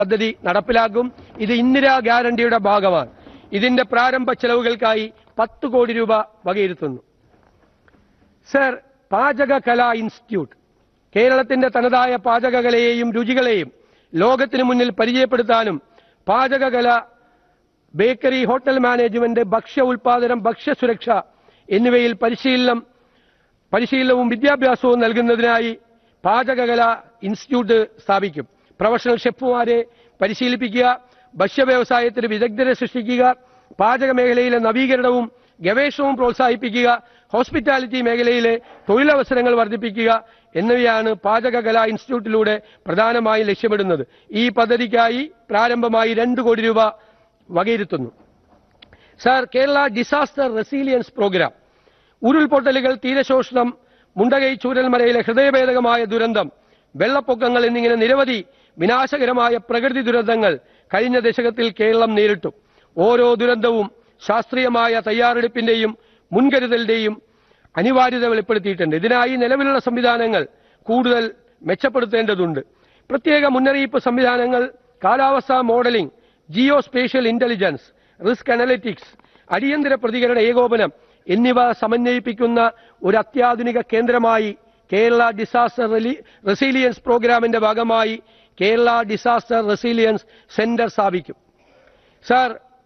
പദ്ധതി നടപ്പിലാക്കും ഇത് ഇന്ദിരാ ഗ്യാരണ്ടിയുടെ ഭാഗമാണ് ഇതിന്റെ പ്രാരംഭ ചെലവുകൾക്കായി പത്ത് കോടി രൂപ വകയിരുത്തുന്നു സർ പാചകകലാ ഇൻസ്റ്റിറ്റ്യൂട്ട് കേരളത്തിന്റെ തനതായ പാചകകലയെയും രുചികളെയും ലോകത്തിന് മുന്നിൽ പരിചയപ്പെടുത്താനും പാചകകല ബേക്കറി ഹോട്ടൽ മാനേജ്മെന്റ് ഭക്ഷ്യ ഉൽപാദനം ഭക്ഷ്യസുരക്ഷ എന്നിവയിൽ പരിശീലനം പരിശീലനവും വിദ്യാഭ്യാസവും നൽകുന്നതിനായി പാചകകല ഇൻസ്റ്റിറ്റ്യൂട്ട് സ്ഥാപിക്കും പ്രൊഫഷണൽ ഷെഫുമാരെ പരിശീലിപ്പിക്കുക ഭക്ഷ്യ വ്യവസായത്തിന് വിദഗ്ധരെ സൃഷ്ടിക്കുക പാചക മേഖലയിലെ നവീകരണവും ഗവേഷണവും പ്രോത്സാഹിപ്പിക്കുക ഹോസ്പിറ്റാലിറ്റി മേഖലയിലെ തൊഴിലവസരങ്ങൾ വർദ്ധിപ്പിക്കുക എന്നിവയാണ് പാചകകലാ ഇൻസ്റ്റിറ്റ്യൂട്ടിലൂടെ പ്രധാനമായും ലക്ഷ്യമിടുന്നത് ഈ പദ്ധതിക്കായി പ്രാരംഭമായി രണ്ട് കോടി രൂപ വകയിരുത്തുന്നു sir Kerala disaster resilience programme ഉരുൾപൊട്ടലുകൾ തീരശോഷണം മുണ്ടകൈ ചൂരൽമലയിലെ ഹൃദയഭേദകമായ ദുരന്തം വെള്ളപ്പൊക്കങ്ങൾ എന്നിങ്ങനെ നിരവധി വിനാശകരമായ പ്രകൃതി ദുരന്തങ്ങൾ കഴിഞ്ഞ ദശകത്തിൽ കേരളം നേരിട്ടു ഓരോ ദുരന്തവും ശാസ്ത്രീയമായ തയ്യാറെടുപ്പിന്റെയും മുൻകരുതലിന്റെയും അനിവാര്യത വെളിപ്പെടുത്തിയിട്ടുണ്ട് ഇതിനായി നിലവിലുള്ള സംവിധാനങ്ങൾ കൂടുതൽ മെച്ചപ്പെടുത്തേണ്ടതുണ്ട് പ്രത്യേക മുന്നറിയിപ്പ് സംവിധാനങ്ങൾ കാലാവസ്ഥാ modelling geospatial intelligence risk analytics അടിയന്തര പ്രതികരണ ഏകോപനം എന്നിവ സമന്വയിപ്പിക്കുന്ന ഒരു അത്യാധുനിക കേന്ദ്രമായി കേരള ഡിസാസ്റ്റർ റെസീലിയൻസ് പ്രോഗ്രാമിന്റെ ഭാഗമായി കേരള ഡിസാസ്റ്റർ റെസീലിയൻസ് സെന്റർ സ്ഥാപിക്കും സാർ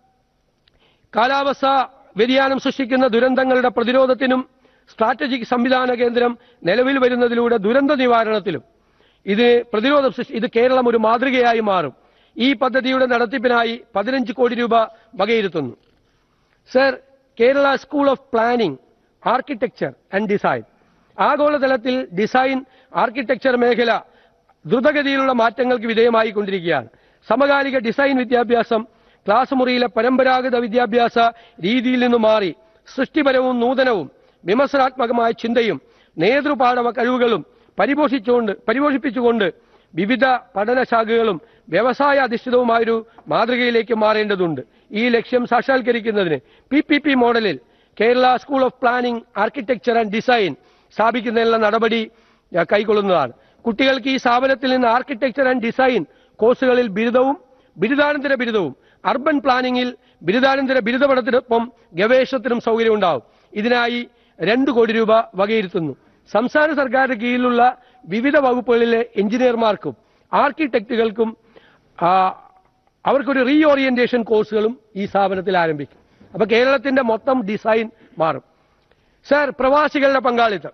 കാലാവസ്ഥ വ്യതിയാനം സൃഷ്ടിക്കുന്ന ദുരന്തങ്ങളുടെ പ്രതിരോധത്തിനും സ്ട്രാറ്റജിക് സംവിധാന കേന്ദ്രം നിലവിൽ വരുന്നതിലൂടെ ദുരന്ത നിവാരണത്തിലും ഇത് പ്രതിരോധം സൃഷ്ടി ഇത് കേരളം ഒരു മാതൃകയായി മാറും ഈ പദ്ധതിയുടെ നടത്തിപ്പിനായി പതിനഞ്ച് കോടി രൂപ വകയിരുത്തുന്നു sir Kerala school of planning architecture and design ആഗോളതലത്തിൽ ഡിസൈൻ ആർക്കിടെക്ചർ മേഖല ദ്രുതഗതിയിലുള്ള മാറ്റങ്ങൾക്ക് വിധേയമായി കൊണ്ടിരിക്കുകയാണ് സമകാലിക ഡിസൈൻ വിദ്യാഭ്യാസം ക്ലാസ് മുറിയിലെ പരമ്പരാഗത വിദ്യാഭ്യാസ രീതിയിൽ നിന്ന് മാറി സൃഷ്ടിപരവും നൂതനവും വിമർശനാത്മകമായ ചിന്തയും നേതൃപാഠവ കഴിവുകളും പരിപോഷിച്ചുകൊണ്ട് പരിപോഷിപ്പിച്ചുകൊണ്ട് വിവിധ പഠനശാഖകളും വ്യവസായ അധിഷ്ഠിതവുമായൊരു മാതൃകയിലേക്ക് മാറേണ്ടതുണ്ട് ഈ ലക്ഷ്യം സാക്ഷാത്കരിക്കുന്നതിന് പി പി പി മോഡലിൽ Kerala school of planning architecture and design സ്ഥാപിക്കുന്നതിനുള്ള നടപടി ഏഹ്, കൈക്കൊള്ളുന്നതാണ് കുട്ടികൾക്ക് ഈ സ്ഥാപനത്തിൽ നിന്ന് ആർക്കിടെക്ചർ ആൻഡ് ഡിസൈൻ കോഴ്സുകളിൽ ബിരുദവും ബിരുദാനന്തര ബിരുദവും അർബൻ പ്ലാനിംഗിൽ ബിരുദാനന്തര ബിരുദ പഠനത്തിനൊപ്പം ഗവേഷണത്തിനും സൗകര്യമുണ്ടാവും ഇതിനായി രണ്ട് കോടി രൂപ വകയിരുത്തുന്നു സംസ്ഥാന സർക്കാരിന്റെ കീഴിലുള്ള വിവിധ വകുപ്പുകളിലെ എഞ്ചിനീയർമാർക്കും ആർക്കിടെക്റ്റുകൾക്കും ആ, അവർക്കൊരു റീ ഓറിയന്റേഷൻ കോഴ്സുകളും ഈ സ്ഥാപനത്തിൽ ആരംഭിക്കും അപ്പൊ കേരളത്തിന്റെ മൊത്തം ഡിസൈൻ മാറും സാർ പ്രവാസികളുടെ പങ്കാളിത്തം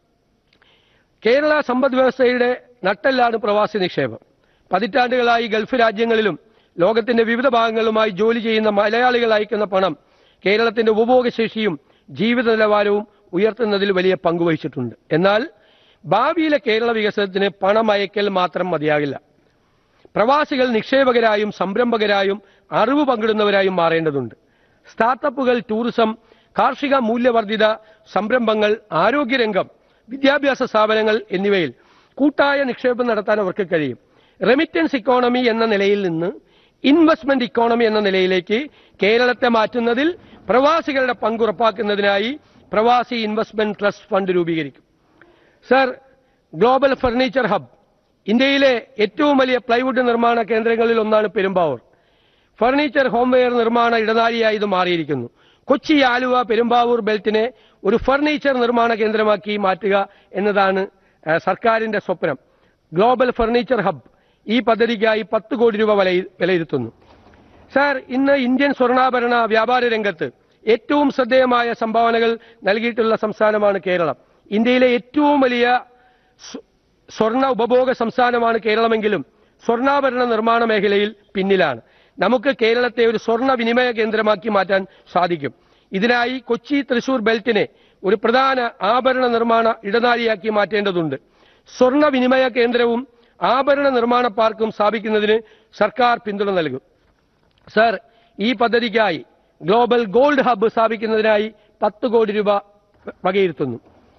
കേരള സമ്പദ് വ്യവസ്ഥയുടെ നട്ടെല്ലാണ് പ്രവാസി നിക്ഷേപം പതിറ്റാണ്ടുകളായി ഗൾഫ് രാജ്യങ്ങളിലും ലോകത്തിന്റെ വിവിധ ഭാഗങ്ങളുമായി ജോലി ചെയ്യുന്ന മലയാളികൾ അയക്കുന്ന പണം കേരളത്തിന്റെ ഉപഭോഗശേഷിയും ജീവിത നിലവാരവും ഉയർത്തുന്നതിൽ വലിയ പങ്കുവഹിച്ചിട്ടുണ്ട് എന്നാൽ ഭാവിയിലെ കേരള വികസനത്തിന് പണം അയക്കൽ മാത്രം മതിയാകില്ല പ്രവാസികൾ നിക്ഷേപകരായും സംരംഭകരായും അറിവ് പങ്കിടുന്നവരായും മാറേണ്ടതുണ്ട് സ്റ്റാർട്ടപ്പുകൾ ടൂറിസം കാർഷിക മൂല്യവർദ്ധിത സംരംഭങ്ങൾ ആരോഗ്യരംഗം വിദ്യാഭ്യാസ സ്ഥാപനങ്ങൾ എന്നിവയിൽ കൂട്ടായ നിക്ഷേപം നടത്താൻ അവർക്ക് കഴിയും റെമിറ്റൻസ് ഇക്കോണമി എന്ന നിലയിൽ നിന്ന് ഇൻവെസ്റ്റ്മെന്റ് ഇക്കോണമി എന്ന നിലയിലേക്ക് കേരളത്തെ മാറ്റുന്നതിൽ പ്രവാസികളുടെ പങ്ക് ഉറപ്പാക്കുന്നതിനായി പ്രവാസി ഇൻവെസ്റ്റ്മെന്റ് ട്രസ്റ്റ് ഫണ്ട് രൂപീകരിക്കും സർ ഗ്ലോബൽ ഫർണിച്ചർ ഹബ് ഇന്ത്യയിലെ ഏറ്റവും വലിയ പ്ലൈവുഡ് നിർമ്മാണ കേന്ദ്രങ്ങളിൽ ഒന്നാണ് പെരുമ്പാവൂർ ഫർണിച്ചർ ഹോംവെയർ നിർമ്മാണ ഇടനാഴിയായി ഇത് മാറിയിരിക്കുന്നു കൊച്ചി ആലുവ പെരുമ്പാവൂർ ബെൽറ്റിനെ ഒരു ഫർണിച്ചർ നിർമ്മാണ കേന്ദ്രമാക്കി മാറ്റുക എന്നതാണ് ആ, സർക്കാരിന്റെ സ്വപ്നം ഗ്ലോബൽ ഫർണിച്ചർ ഹബ് ഈ പദ്ധതിക്കായി പത്ത് കോടി രൂപ വിലയി- വിലയിരുത്തുന്നു സാർ ഇന്ന് ഇന്ത്യൻ സ്വർണ്ണാഭരണ വ്യാപാര രംഗത്ത് ഏറ്റവും ശ്രദ്ധേയമായ സംഭാവനകൾ നൽകിയിട്ടുള്ള സംസ്ഥാനമാണ് കേരളം ഇന്ത്യയിലെ ഏറ്റവും വലിയ സ്വ- സ്വർണ്ണ ഉപഭോഗ സംസ്ഥാനമാണ് കേരളമെങ്കിലും സ്വർണ്ണാഭരണ നിർമ്മാണ മേഖലയിൽ പിന്നിലാണ് നമുക്ക് കേരളത്തെ ഒരു സ്വർണ്ണ വിനിമയ കേന്ദ്രമാക്കി മാറ്റാൻ സാധിക്കും ഇതിനായി കൊച്ചി തൃശൂർ ബെൽറ്റിനെ ഒരു പ്രധാന ആഭരണ നിർമ്മാണ ഇടനാഴിയാക്കി മാറ്റേണ്ടതുണ്ട് സ്വർണ്ണ വിനിമയ കേന്ദ്രവും ആഭരണ നിർമ്മാണ പാർക്കും സ്ഥാപിക്കുന്നതിന് സർക്കാർ പിന്തുണ നൽകും സർ ഈ പദ്ധതിക്കായി ഗ്ലോബൽ ഗോൾഡ് ഹബ്ബ് സ്ഥാപിക്കുന്നതിനായി പത്ത് കോടി രൂപ വകയിരുത്തുന്നു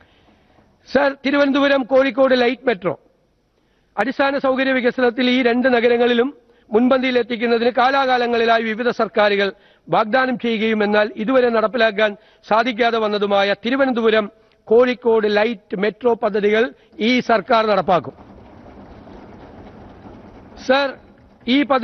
sir Thiruvananthapuram Kozhikode light metro അടിസ്ഥാന സൗകര്യ വികസനത്തിൽ ഈ രണ്ട് നഗരങ്ങളിലും മുൻപന്തിയിൽ എത്തിക്കുന്നതിന് കാലാകാലങ്ങളിലായി വിവിധ സർക്കാരുകൾ വാഗ്ദാനം ചെയ്യുകയും എന്നാൽ ഇതുവരെ നടപ്പിലാക്കാൻ സാധിക്കാതെ വന്നതുമായ തിരുവനന്തപുരം കോഴിക്കോട് ലൈറ്റ് മെട്രോ പദ്ധതികൾ ഈ സർക്കാർ നടപ്പാക്കും സർ ഈ പദ്ധതി